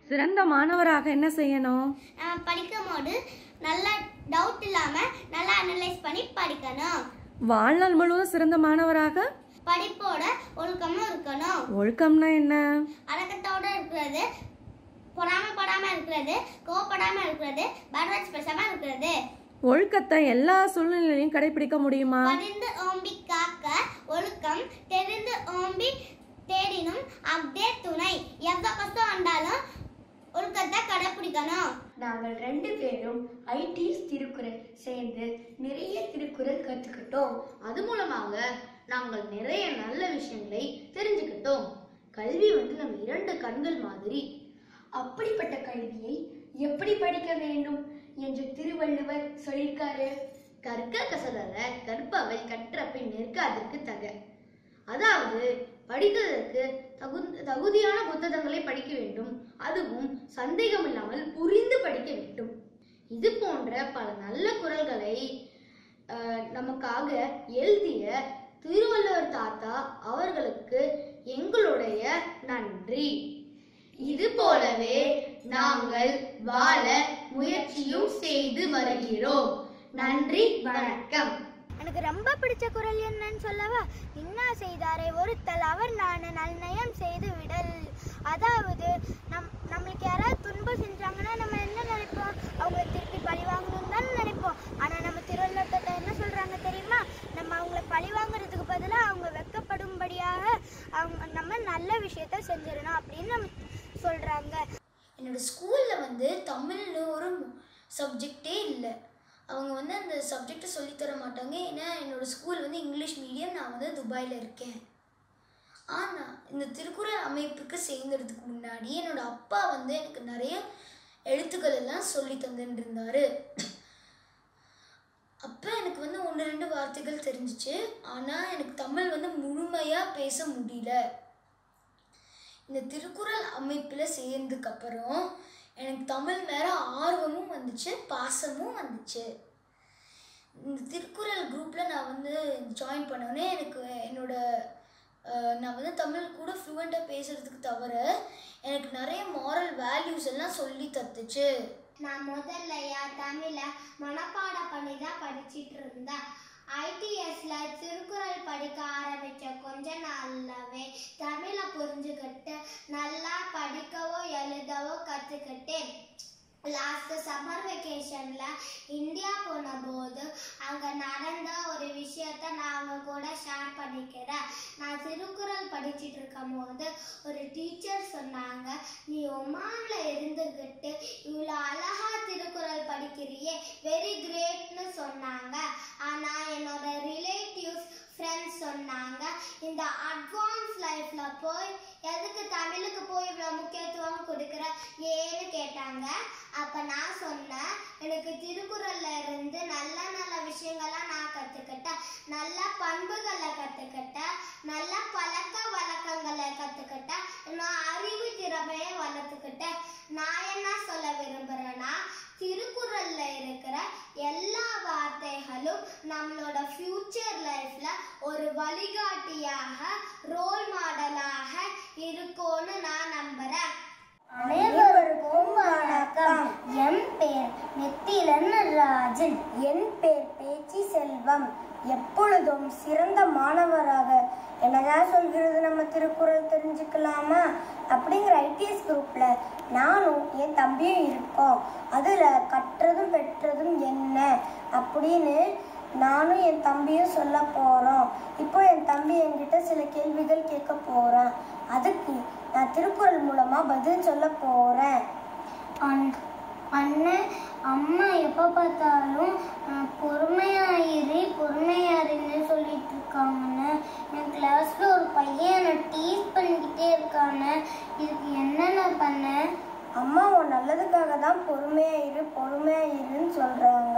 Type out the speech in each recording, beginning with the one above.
சிறந்த மாணவராக என்ன செய்யணும் நம்ம படிக்கும் போது நல்லா டவுட் இல்லாம நல்லா அனலைஸ் பண்ணி படிக்கணும் வாழ்நாள் முழுவதும் சிறந்த மாணவராக படிப்போட ஒழுக்கமும் இருக்கணும் ஒழுக்கம்னா என்ன அடக்கத்தோட இருக்கிறது பொறாம படாம இருக்கிறது கோவப்படாம இருக்கிறது பேட் வேர்ட்ஸ் பேசாம இருக்கிறது ஒழுக்கத்தை எல்லா சூழ்நிலையிலையும் கடைபிடிக்க முடியுமா பரிந்து ஓம்பி காக்க ஒழுக்கம் தெரிந்து ஓம்பி தேடினும் அக்தே துணை எவ்வளவு கஷ்டம் வந்தாலும் ஒழுக்கத்தை கடைப்பிடிக்கணும் நாங்கள் ரெண்டு பேரும் ஐடிஎஸ் திருக்குறள் சேர்ந்து நிறைய திருக்குறள் கற்றுக்கிட்டோம் அது மூலமாக நாங்கள் நிறைய நல்ல விஷயங்களை தெரிஞ்சுக்கிட்டோம் கல்வி வந்து நம்ம இரண்டு கண்கள் மாதிரி அப்படிப்பட்ட கல்வியை எப்படி படிக்க வேண்டும் என்று திருவள்ளுவர் சொல்லியிருக்காரு கற்க கசடர கற்பவை கற்ற பின் நிற்க அதற்கு தக அதாவது படிக்கிறதற்கு தகு தகுதியான புத்தகங்களை படிக்க வேண்டும் அதுவும் சந்தேகம் இல்லாமல் புரிந்து படிக்க வேண்டும் இது போன்ற பல நல்ல குரல்களை அஹ், நமக்காக எழுதிய திருவள்ளுவர் தாத்தா அவர்களுக்கு எங்களுடைய நன்றி இது போலவே நாங்கள் வாழ முயற்சியும் செய்து வருகிறோம் நன்றி வணக்கம் எனக்கு ரொம்ப பிடிச்ச குரல் என்னன்னு சொல்லவா இன்னா செய்தாரே ஒருத்தல் அவர் நான் நல்நயம் செய்து விடல் அதாவது நம் நம்மளுக்கு யாராவது துன்பம் செஞ்சாங்கன்னா நம்ம என்ன நினைப்போம் அவங்கள திருப்பி பழி வாங்கணும்னு தான் நினைப்போம் ஆனால் நம்ம திருவள்ளுவத்தை என்ன சொல்றாங்க தெரியுமா நம்ம அவங்கள பழி வாங்குறதுக்கு பதிலாக அவங்க வெட்கப்படும்படியாக அவங்க நம்ம நல்ல விஷயத்த செஞ்சிடணும் அப்படின்னு நம்ம சொல்றாங்க என்னோட ஸ்கூலில் வந்து தமிழ்னு ஒரு சப்ஜெக்டே இல்லை அவங்க வந்து அந்த சப்ஜெக்டை சொல்லித்தர மாட்டாங்க ஏன்னா என்னோட ஸ்கூல் வந்து இங்கிலீஷ் மீடியம் நான் வந்து துபாயில் இருக்கேன் ஆனால் இந்த திருக்குறள் அமைப்புக்கு சேர்ந்ததுக்கு முன்னாடி என்னோட அப்பா வந்து எனக்கு நிறைய எழுத்துக்கள் எல்லாம் சொல்லி தந்துட்டு இருந்தாரு அப்போ எனக்கு வந்து ஒன்று ரெண்டு வார்த்தைகள் தெரிஞ்சிச்சு ஆனால் எனக்கு தமிழ் வந்து முழுமையாக பேச முடியல இந்த திருக்குறள் அமைப்பில் சேர்ந்ததுக்கப்புறம் எனக்கு தமிழ் மேலே ஆர்வமும் வந்துச்சு பாசமும் வந்துச்சு இந்த திருக்குறள் குரூப்பில் நான் வந்து ஜாயின் பண்ணோன்னே எனக்கு என்னோட அஹ், நான் வந்து தமிழ் கூட ஃப்ளூவெண்ட்டாக பேசுகிறதுக்கு தவிர எனக்கு நிறைய மாரல் வேல்யூஸ் எல்லாம் சொல்லி தத்துச்சு நான் முதல்ல என் தமிழை மனப்பாடம் பண்ணி தான் படிச்சிட்டு இருந்தேன் ஐடிஎஸ்ல திருக்குறள் படிக்க ஆரம்பிச்ச கொஞ்ச நாள்லவே தமிழை புரிஞ்சுக்கிட்டு நல்லா படிக்கவோ எழுதவோ கற்றுக்கிட்டேன் லாஸ்ட் சம்மர் வெக்கேஷன்ல இந்தியா போன போது அங்க நடந்த ஒரு விஷயத்த நான் அவங்க கூட ஷேர் பண்ணிக்கிறேன் நான் திருக்குறள் படிச்சிட்டு இருக்கும் போது ஒரு டீச்சர் சொன்னாங்க நீ ஒமான்ல இருந்துகிட்டு இவ்வளோ அழகா திருக்குறள் படிக்கிறியே வெரி கிரேட்னு சொன்னாங்க ஆனா என்னோட ரிலேட்டிவ்ஸ் ஃப்ரெண்ட்ஸ் சொன்னாங்க இந்த அட்வான்ஸ் லைஃப்ல போய் எதுக்கு தமிழுக்கு போய் இவ்வளோ முக்கியத்துவம் கொடுக்குற ஏன்னு கேட்டாங்க அப்ப நான் சொன்னேன் எனக்கு திருக்குறள்ல இருந்து நல்ல நல்ல விஷயங்கள்லாம் நான் கத்துக்கிட்டேன் நல்ல பண்புகளை கத்துக்கிட்டேன் நல்ல பழக்க வழக்கங்களை கத்துக்கிட்டேன் நான் அறிவு திறமையை வளர்த்துக்கிட்டேன் நான் என்ன சொல்ல விரும்புறேன்னா திருக்குறள்ல இருக்கிற எல்லா வார்த்தைகளும் நம்மளோட ஃபியூச்சர் லைஃப்ல ஒரு வழிகாட்டியாக ரோல் மாடலாக இருக்கும்னு நான் நம்புறேன் அனைவருக்கும் வணக்கம் என் பேர் நெத்திலன் ராஜன் என் பேர் பேச்சி செல்வம் எப்பொழுதும் சிறந்த மாணவராக என்னதான் சொல்கிறது நம்ம திருக்குறள் தெரிஞ்சுக்கலாமா அப்படிங்கிற ஐடிஎஸ் குரூப்ல நானும் என் தம்பியும் இருக்கோம் அதுல கற்றதும் பெற்றதும் என்ன அப்படின்னு நானும் என் தம்பியும் சொல்ல போறோம் இப்போ என் தம்பி என்கிட்ட சில கேள்விகள் கேட்க போறான் அதுக்கு நான் திருக்குறள் மூலமா பதில் சொல்ல போறேன் அண்ணன் அம்மா எப்போ பார்த்தாலும் அஹ், பொறுமையாயிரு பொறுமையாருன்னு சொல்லிட்டு இருக்காங்கன்னு என் கிளாஸ்ல ஒரு பையன் என்னை டீஸ் பண்ணிக்கிட்டே இருக்கானே இதுக்கு என்ன நான் பண்ணேன் அம்மா உன் நல்லதுக்காக தான் பொறுமையா இரு பொறுமையா இருன்னு சொல்றாங்க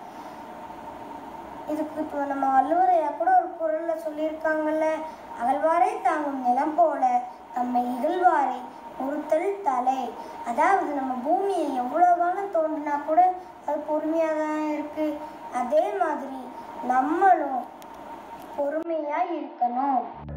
இதுக்கு இப்போ நம்ம வள்ளுவரையா கூட ஒரு குரல்ல சொல்லியிருக்காங்கல்ல அகழ்வாரை தாங்கும் நிலம் போல தம்மை இகழ்வாரை பொறுத்தல் தலை அதாவது நம்ம பூமியை எவ்வளோ காலம் தோண்டினா கூட அது பொறுமையாக தான் இருக்கு அதே மாதிரி நம்மளும் பொறுமையாக இருக்கணும்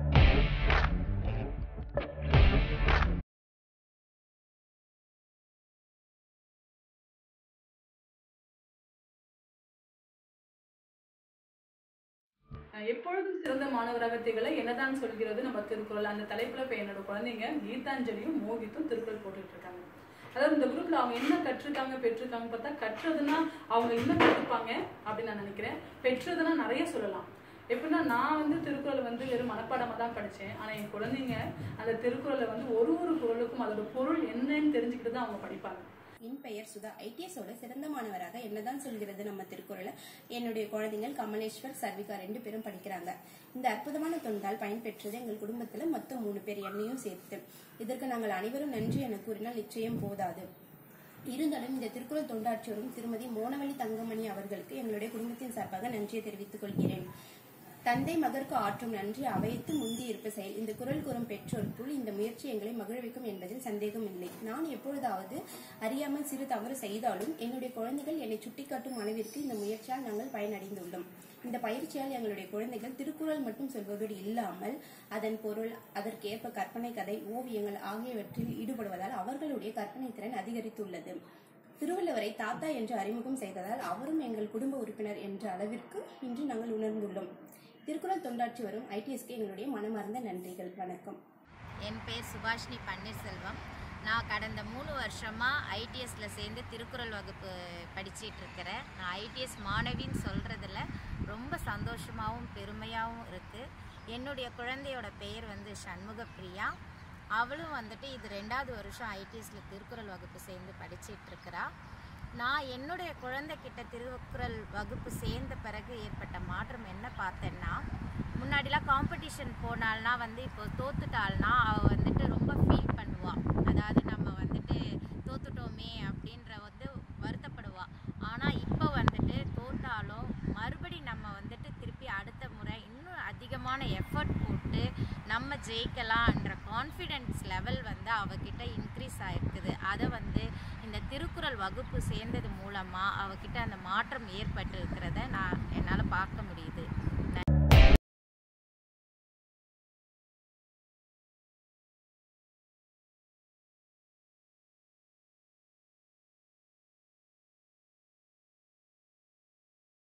எப்பொழுதும் சிறந்த மாணவராக திகழ என்னதான் சொல்கிறது நம்ம திருக்குறள் அந்த தலைப்புல இப்ப என்னோட குழந்தைங்க கீதாஞ்சலியும் மோகித்தும் திருக்குறள் போட்டுட்டு இருக்காங்க அதாவது இந்த குரூப்ல அவங்க என்ன கற்றுருக்காங்க பெற்றிருக்காங்க பார்த்தா கற்றதுன்னா அவங்க இன்னும் கற்றுப்பாங்க அப்படின்னு நான் நினைக்கிறேன் பெற்றதுன்னா நிறைய சொல்லலாம் எப்படின்னா நான் வந்து திருக்குறள் வந்து வெறும் மனப்பாடமாக தான் படித்தேன் ஆனால் என் குழந்தைங்க அந்த திருக்குறளை வந்து ஒரு ஒரு குறளுக்கும் அதோட பொருள் என்னன்னு தெரிஞ்சுக்கிட்டு தான் அவங்க படிப்பாங்க என் பெயர் சுதா ஐடிஎஸோட சிறந்த மாணவராக என்னதான் சொல்கிறது நம்ம திருக்குறளை என்னுடைய குழந்தைகள் கமலேஸ்வர் சர்விகா ரெண்டு பேரும் படிக்கிறாங்க இந்த அற்புதமான தொண்டால் பயன்பெற்றது எங்கள் குடும்பத்துல மொத்தம் மூணு பேர் என்னையும் சேர்த்து இதற்கு நாங்கள் அனைவரும் நன்றி என கூறினால் நிச்சயம் போதாது இருந்தாலும் இந்த திருக்குறள் தொண்டாற்றியோரும் திருமதி மோனவழி தங்கமணி அவர்களுக்கு எங்களுடைய குடும்பத்தின் சார்பாக நன்றியை தெரிவித்துக் கொள்கிறேன் தந்தை மகற்கு ஆற்றும் நன்றி அவைத்து முந்தி இருப்ப செயல் இந்த குரல் கூறும் பெற்றோருக்குள் இந்த முயற்சி எங்களை மகிழ்விக்கும் என்பதில் சந்தேகம் இல்லை நான் எப்பொழுதாவது அறியாமல் சிறு தவறு செய்தாலும் என்னுடைய குழந்தைகள் என்னை சுட்டிக்காட்டும் அளவிற்கு இந்த முயற்சியால் நாங்கள் பயனடைந்துள்ளோம் இந்த பயிற்சியால் எங்களுடைய குழந்தைகள் திருக்குறள் மட்டும் சொல்வதோடு இல்லாமல் அதன் பொருள் அதற்கேற்ப கற்பனை கதை ஓவியங்கள் ஆகியவற்றில் ஈடுபடுவதால் அவர்களுடைய கற்பனை திறன் அதிகரித்துள்ளது திருவள்ளுவரை தாத்தா என்று அறிமுகம் செய்ததால் அவரும் எங்கள் குடும்ப உறுப்பினர் என்ற அளவிற்கு இன்று நாங்கள் உணர்ந்துள்ளோம் திருக்குறள் தொண்டாற்றி வரும் ஐடிஎஸ்க்கு எங்களுடைய மனமார்ந்த நன்றிகள் வணக்கம் என் பேர் சுபாஷினி பன்னீர்செல்வம் நான் கடந்த மூணு வருஷமாக ஐடிஎஸ்ல சேர்ந்து திருக்குறள் வகுப்பு படிச்சிட்டு இருக்கிறேன் நான் ஐடிஎஸ் மாணவின்னு சொல்கிறதுல ரொம்ப சந்தோஷமாகவும் பெருமையாகவும் இருக்குது என்னுடைய குழந்தையோட பெயர் வந்து சண்முகப்பிரியா அவளும் வந்துட்டு இது ரெண்டாவது வருஷம் ஐடிஎஸ்ல திருக்குறள் வகுப்பு சேர்ந்து படிச்சிட்டு இருக்கிறா நான் என்னுடைய குழந்தைகிட்ட திருக்குறள் வகுப்பு சேர்ந்த பிறகு ஏற்பட்ட மாற்றம் என்ன பார்த்தேன்னா முன்னாடிலாம் காம்படிஷன் போனால்னா வந்து இப்போ தோத்துட்டாள்னா அவள் வந்துட்டு ரொம்ப ஃபீல் பண்ணுவாள் அதாவது நம்ம வந்துட்டு தோத்துட்டோமே அப்படின்ற வந்து வருத்தப்படுவா ஆனால் இப்போ வந்துட்டு தோத்தாலும் மறுபடி நம்ம வந்துட்டு திருப்பி அடுத்த முறை இன்னும் அதிகமான எஃபர்ட் போட்டு நம்ம ஜெயிக்கலாம்ன்ற கான்ஃபிடென்ஸ் லெவல் வந்து அவகிட்ட இன்க்ரீஸ் ஆயிருக்குது அதை வந்து இந்த திருக்குறள் வகுப்பு சேர்ந்தது மூலமாக அவகிட்ட அந்த மாற்றம் ஏற்பட்டு இருக்கிறத நான் என்னால் பார்க்க முடியுது